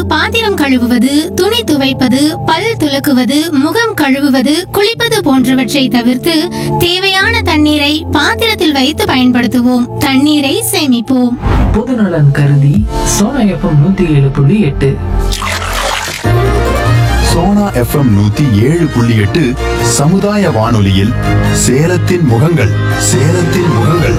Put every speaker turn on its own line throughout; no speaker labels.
பாத்திரம் கழுவுவது துணி துவைப்பது பல் துலக்குவது முகம் கழுவுவது குளிப்பது போன்றவற்றை தவிர்த்து தேவையான தண்ணீரை பாத்திரத்தில் வைத்து பயன்படுத்துவோம் தண்ணீரை சேமிப்போம்
பொதுநலன் கருதி சோனா எஃப்எம் நூத்தி ஏழு புள்ளி எட்டு
சோனா எஃப்எம் நூத்தி ஏழு புள்ளி எட்டு சமுதாய வானொலியில் சேலத்தின் முகங்கள் சேலத்தின் முகங்கள்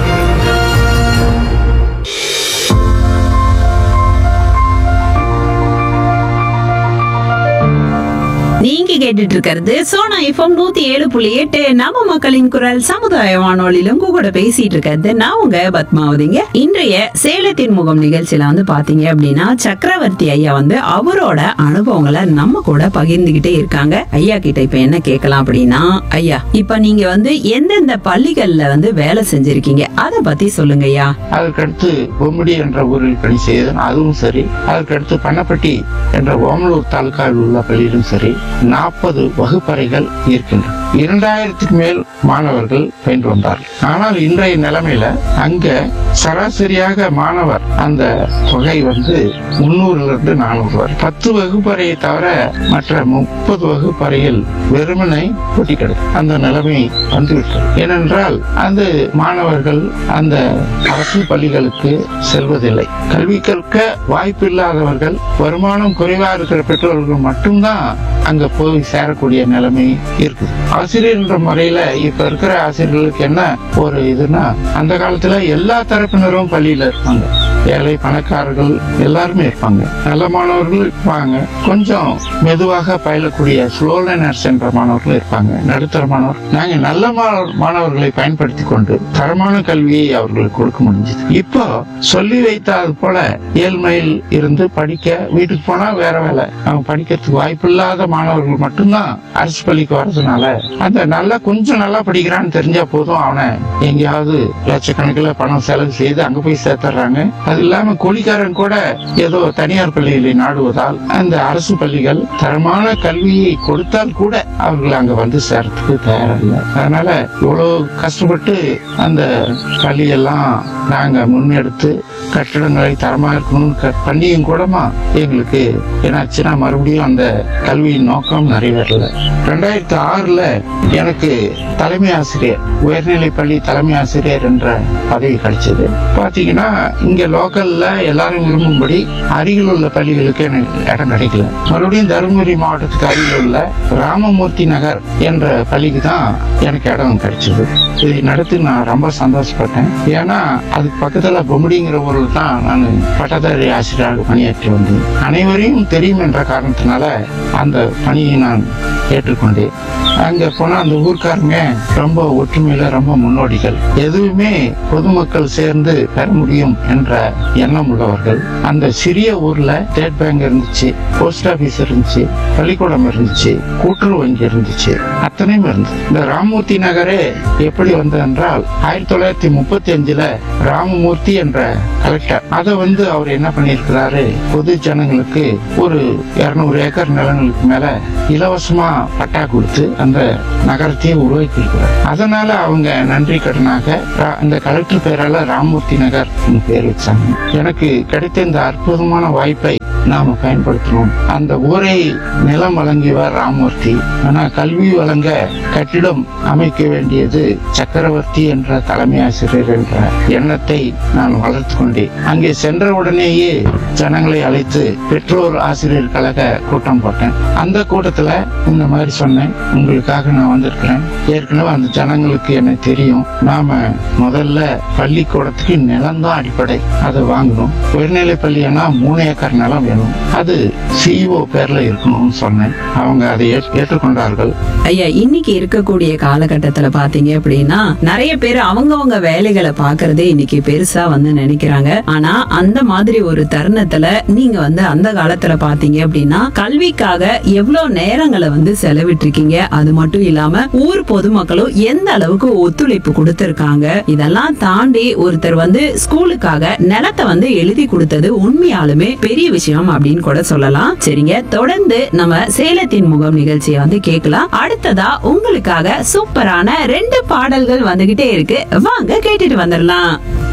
நீங்க கேட்டுட்டு இருக்கிறது சோனா எஃப்எம் நூத்தி ஏழு புள்ளி எட்டு நம்ம மக்களின் குரல் சமுதாய வானொலியிலும் உங்க கூட பேசிட்டு இருக்கிறது நான் உங்க பத்மாவதிங்க இன்றைய சேலத்தின் முகம் நிகழ்ச்சியில வந்து பாத்தீங்க அப்படின்னா சக்கரவர்த்தி ஐயா வந்து அவரோட அனுபவங்களை நம்ம கூட பகிர்ந்துகிட்டே இருக்காங்க ஐயா கிட்ட இப்ப என்ன கேட்கலாம் அப்படின்னா ஐயா இப்ப நீங்க வந்து எந்தெந்த பள்ளிகள்ல வந்து வேலை செஞ்சிருக்கீங்க அத பத்தி சொல்லுங்க ஐயா
அதற்கடுத்து பொம்மிடி என்ற ஊரில் பணி செய்தேன் அதுவும் சரி அதற்கடுத்து பண்ணப்பட்டி என்ற ஓமலூர் தாலுகாவில் உள்ள பள்ளியிலும் சரி நாற்பது வகுப்பறைகள் இருக்கின்றன இரண்டாயிரத்துக்கு மேல் மாணவர்கள் பயின்று வந்தார்கள் ஆனால் இன்றைய நிலைமையில அங்க சராசரியாக மாணவர் அந்த தொகை வந்து முன்னூறுல இருந்து நானூறு வரை பத்து வகுப்பறையை தவிர மற்ற முப்பது வகுப்பறையில் வெறுமனை கொட்டி கிடக்கு அந்த நிலைமை வந்துவிட்டது ஏனென்றால் அந்த மாணவர்கள் அந்த அரசு பள்ளிகளுக்கு செல்வதில்லை கல்வி கற்க வாய்ப்பு இல்லாதவர்கள் வருமானம் குறைவா இருக்கிற பெற்றோர்கள் மட்டும்தான் அங்க போய் சேரக்கூடிய நிலைமை இருக்குது ஆசிரியர் என்ற முறையில இப்ப இருக்கிற ஆசிரியர்களுக்கு என்ன ஒரு இதுனா அந்த காலத்துல எல்லா தரப்பினரும் பள்ளியில இருப்பாங்க ஏழை பணக்காரர்கள் எல்லாருமே இருப்பாங்க நல்ல மாணவர்கள் இருப்பாங்க கொஞ்சம் மெதுவாக பயிலக்கூடிய ஸ்லோ லேர்னர்ஸ் என்ற மாணவர்கள் இருப்பாங்க நடுத்தர மாணவர் நாங்க நல்ல மாணவர்- மாணவர்களை பயன்படுத்தி கொண்டு தரமான கல்வியை அவர்களுக்கு கொடுக்க முடிஞ்சது இப்போ சொல்லி வைத்தாது போல ஏழ்மையில் இருந்து படிக்க வீட்டுக்கு போனா வேற வேலை அவங்க படிக்கிறதுக்கு வாய்ப்பு இல்லாத மாணவர்கள் மட்டும்தான் அரசு பள்ளிக்கு வர்றதுனால அந்த நல்லா கொஞ்சம் நல்லா படிக்கிறான்னு தெரிஞ்சா போதும் அவனை எங்கேயாவது லட்சக்கணக்கில் பணம் செலவு செய்து அங்க போய் சேர்த்துறாங்க அது இல்லாம கூலிக்காரன் கூட ஏதோ தனியார் பள்ளிகளை நாடுவதால் அந்த அரசு பள்ளிகள் தரமான கல்வியை கொடுத்தால் கூட அவர்கள் அங்க வந்து சேர்றதுக்கு தயாரில்லை அதனால இவ்வளவு கஷ்டப்பட்டு அந்த பள்ளியெல்லாம் நாங்க முன்னெடுத்து கட்டிடங்களை தரமா இருக்கணும்னு க- பண்ணியும் கூடமா எங்களுக்கு என்னாச்சுன்னா மறுபடியும் அந்த கல்வியின் நோக்கம் நிறைவேறல ரெண்டாயிரத்தி ஆறுல எனக்கு தலைமை ஆசிரியர் உயர்நிலை பள்ளி தலைமை ஆசிரியர் என்ற பதவி கிடைச்சது பாத்தீங்கன்னா இங்க லோக்கல்ல எல்லாரும் விரும்பும்படி அருகில் உள்ள பள்ளிகளுக்கு எனக்கு இடம் கிடைக்கல மறுபடியும் தருமபுரி மாவட்டத்துக்கு அருகில் உள்ள ராமமூர்த்தி நகர் என்ற பள்ளிக்கு தான் எனக்கு இடம் கிடைச்சது இதை நடத்தி நான் ரொம்ப சந்தோஷப்பட்டேன் ஏன்னா அதுக்கு பக்கத்துல பொம்முடிங்கிற ஊரில் தான் நான் பட்டதாரி ஆசிரியராக பணியாற்றி வந்தேன் அனைவரையும் தெரியும் என்ற காரணத்தினால அந்த பணியை நான் ஏற்றுக்கொண்டேன் அங்க போனா அந்த ஊர்க்காரங்க ரொம்ப ஒற்றுமையில ரொம்ப முன்னோடிகள் எதுவுமே பொதுமக்கள் சேர்ந்து பெற முடியும் என்ற எண்ணம் உள்ளவர்கள் அந்த சிறிய ஊர்ல ஸ்டேட் பேங்க் இருந்துச்சு போஸ்ட் ஆபீஸ் இருந்துச்சு பள்ளிக்கூடம் இருந்துச்சு கூட்டுறவு வங்கி இருந்துச்சு அத்தனையும் இருந்துச்சு இந்த ராமமூர்த்தி நகரே எப்படி வந்தது என்றால் ஆயிரத்தி தொள்ளாயிரத்தி முப்பத்தி அஞ்சுல ராமமூர்த்தி என்ற கலெக்டர் அதை வந்து அவர் என்ன பண்ணியிருக்கிறாரு பொது ஜனங்களுக்கு ஒரு இருநூறு ஏக்கர் நிலங்களுக்கு மேல இலவசமா பட்டா கொடுத்து அந்த நகரத்தையே உருவாக்கி இருக்கிறார் அதனால அவங்க நன்றி கடனாக ரா- அந்த கலெக்டர் பேரால ராமமூர்த்தி நகர் பேர் வச்சாங்க எனக்கு கிடைத்த இந்த அற்புதமான வாய்ப்பை நாம பயன்படுத்தணும் அந்த ஊரை நிலம் வழங்கியவர் ராமமூர்த்தி ஆனா கல்வி வழங்க கட்டிடம் அமைக்க வேண்டியது சக்கரவர்த்தி என்ற தலைமை ஆசிரியர் என்ற எண்ணத்தை நான் வளர்த்து கொண்டேன் அங்கே சென்ற உடனேயே ஜனங்களை அழைத்து பெற்றோர் ஆசிரியர் கழக கூட்டம் போட்டேன் அந்த கூட்டத்துல இந்த மாதிரி சொன்னேன் உங்களுக்காக நான் வந்திருக்கிறேன் ஏற்கனவே அந்த ஜனங்களுக்கு என்ன தெரியும் நாம முதல்ல பள்ளிக்கூடத்துக்கு நிலம் தான் அடிப்படை அதை வாங்கணும் உயர்நிலை பள்ளினா மூணு ஏக்கர் நிலம் வேணும் அது சிஇஓ பேர்ல இருக்கணும்னு சொன்னேன் அவங்க அதை ஏற்று- ஏற்றுக்கொண்டார்கள்
ஐயா இன்னைக்கு இருக்கக்கூடிய காலகட்டத்துல பாத்தீங்க அப்படின்னா நிறைய பேர் அவங்கவங்க வேலைகளை பாக்குறதே இன்னைக்கு பெருசா வந்து நினைக்கிறாங்க ஆனா அந்த மாதிரி ஒரு தருணத்துல நீங்க வந்து அந்த காலத்துல பாத்தீங்க அப்படின்னா கல்விக்காக எவ்வளவு நேரங்களை வந்து செலவிட்டிருக்கீங்க அது மட்டும் இல்லாம ஊர் பொதுமக்களும் எந்த அளவுக்கு ஒத்துழைப்பு கொடுத்திருக்காங்க இதெல்லாம் தாண்டி ஒருத்தர் வந்து ஸ்கூலுக்காக நிலத்தை வந்து எழுதி கொடுத்தது உண்மையாலுமே பெரிய விஷயம் அப்படின்னு கூட சொல்லலாம் சரிங்க தொடர்ந்து நம்ம சேலத்தின் முகம் நிகழ்ச்சியை வந்து கேட்கலாம் அடுத்ததா உங்களுக்காக சூப்பரான ரெண்டு பாடல்கள் வந்துகிட்டே இருக்கு வாங்க கேட்டுட்டு வந்துடலாம்